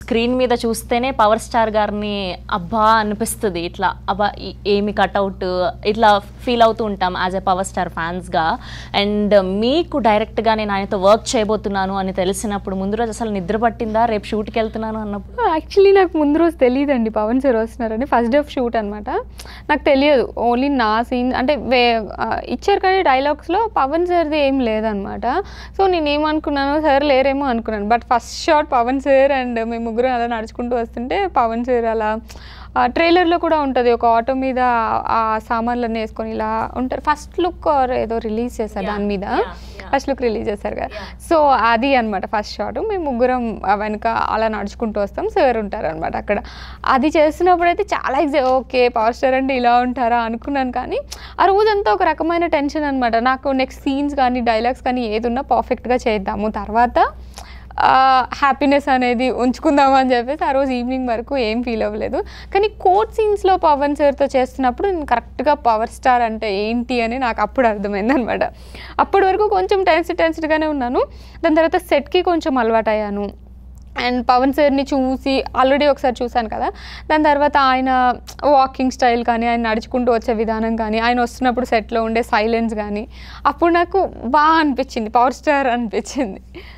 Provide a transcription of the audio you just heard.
Screen మీద చూస్తేనే power star గారిని అబ్బా అనిపిస్తుంది ఇట్లా అబ్బా ఈ- ఏమి కట్అవుట్ ఇట్లా ఫీల్ అవుతూ ఉంటాం యాజ్ ఎ పవర్ స్టార్ ఫ్యాన్స్గా అండ్ మీకు డైరెక్ట్గా నేను ఆయనతో వర్క్ చేయబోతున్నాను అని తెలిసినప్పుడు ముందు రోజు అసలు నిద్ర పట్టిందా రేపు షూట్కి వెళ్తున్నాను అన్నప్పుడు యాక్చువల్లీ నాకు ముందు రోజు తెలియదండి పవన్ సార్ వస్తున్నారని ఫస్ట్ డే ఆఫ్ షూట్ అనమాట నాకు తెలియదు ఓన్లీ నా సీన్ అంటే వే ఆ, ఇచ్చారు కానీ డైలాగ్స్లో పవన్ సార్ది ఏం లేదనమాట సో నేను ఏమనుకున్నాను సార్ లేరేమో అనుకున్నాను but first shot Pawan sir and మేము ముగ్గురు అలా నడుచుకుంటూ వస్తుంటే పవన్ సార్ అలా ట్రైలర్లో కూడా ఉంటుంది ఒక ఆటో మీద ఆ సామాన్లన్నీ వేసుకొని ఇలా ఉంటారు ఫస్ట్ లుక్ ఏదో రిలీజ్ చేశారు దాని మీద yeah, yeah. First look release చేశారు కదా సో అది అనమాట ఫస్ట్ షాట్ మేము ముగ్గురం ఆ వెనక అలా నడుచుకుంటూ వస్తాం సార్ ఉంటారు అనమాట అక్కడ అది చేస్తున్నప్పుడు అయితే చాలా ఎగ్జై ఓకే పవర్ స్టార్ అంటే ఇలా ఉంటారా అనుకున్నాను కానీ ఆ రోజంతా ఒక రకమైన టెన్షన్ అనమాట నాకు నెక్స్ట్ సీన్స్ కానీ డైలాగ్స్ కానీ ఏది ఉన్నా పర్ఫెక్ట్గా చేద్దాము తర్వాత హ్యాపీనెస్ అనేది ఉంచుకుందాము అని చెప్పేసి ఆ రోజు ఈవినింగ్ వరకు ఏం ఫీల్ అవ్వలేదు కానీ కోర్ట్ సీన్స్లో పవన్ సార్తో చేస్తున్నప్పుడు నేను కరెక్ట్గా పవర్ స్టార్ అంటే ఏంటి అని నాకు అప్పుడు అర్థమైంది అనమాట అప్పటి వరకు కొంచెం టెన్స్ టెన్స్డ్గానే ఉన్నాను దాని తర్వాత సెట్కి కొంచెం అలవాటు అయ్యాను అండ్ పవన్ సార్ని చూసి ఆల్రెడీ ఒకసారి చూశాను కదా దాని తర్వాత ఆయన వాకింగ్ స్టైల్ కానీ ఆయన నడుచుకుంటూ వచ్చే విధానం కానీ ఆయన వస్తున్నప్పుడు సెట్లో ఉండే సైలెన్స్ కానీ అప్పుడు నాకు బాగా అనిపించింది పవర్ స్టార్ అనిపించింది